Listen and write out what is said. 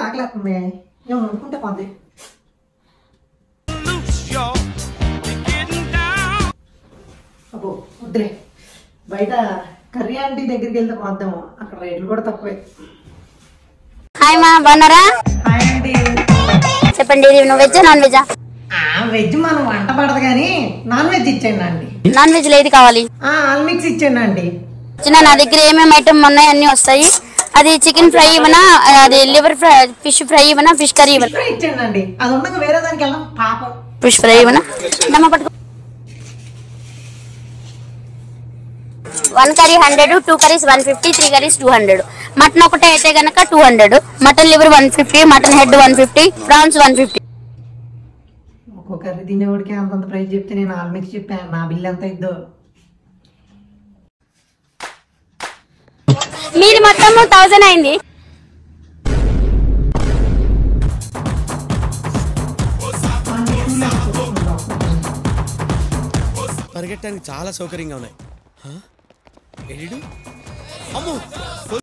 ఆకలేస్తుంది ఏమో అనుకుంటే పోద్ది అబ్బో వద్దులే బయట కర్రీ ఆంటీ దగ్గరికి వెళ్తే పోద్దాము అక్కడ రేట్లు కూడా తక్కువే హాయ్ మా బాగున్నారా హాయ్ ఆంటీ చెప్పండి ఇది నువ్వు వెజ్ నాన్ వెజ్ వెజ్ మనం వంట పడదు కానీ నాన్ వెజ్ ఇచ్చేయండి అండి నాన్ వెజ్ లో ఏది కావాలి ఆల్ మిక్స్ ఇచ్చేయండి అండి చిన్న నా దగ్గర ఏమేమి ఐటమ్ ఉన్నాయి అన్ని వస్తాయి అది చికెన్ ఫ్రై ఇవ్వనా అది లివర్ ఫ్రై ఫిష్ ఫ్రై ఇవ్వనా ఫిష్ కర్రీ ఇవ్వనా ఫ్రై ఇచ్చేయండి అండి అది ఉండగా వేరే దానికి వెళ్దాం పాపం ఫిష్ ఫ్రై ఇవ్వనా నమ్మ పట్టుకో one curry hundred two curries one fifty three curries two hundred mutton ఒకటే అయితే గనక two hundred mutton liver one fifty mutton head one fifty prawns one fifty ఒక్కో కర్రీ తినేవాడికి అంతంత ప్రైస్ చెప్తే నేను ఆల్ మిక్స్ చెప్పాను నా బిల్ ఎంత ఇద్దో మీది మొత్తం థౌజండ్ అయింది పరిగెట్టడానికి చాలా సౌకర్యంగా ఉన్నాయి హ? ఎడిడు అమ్మో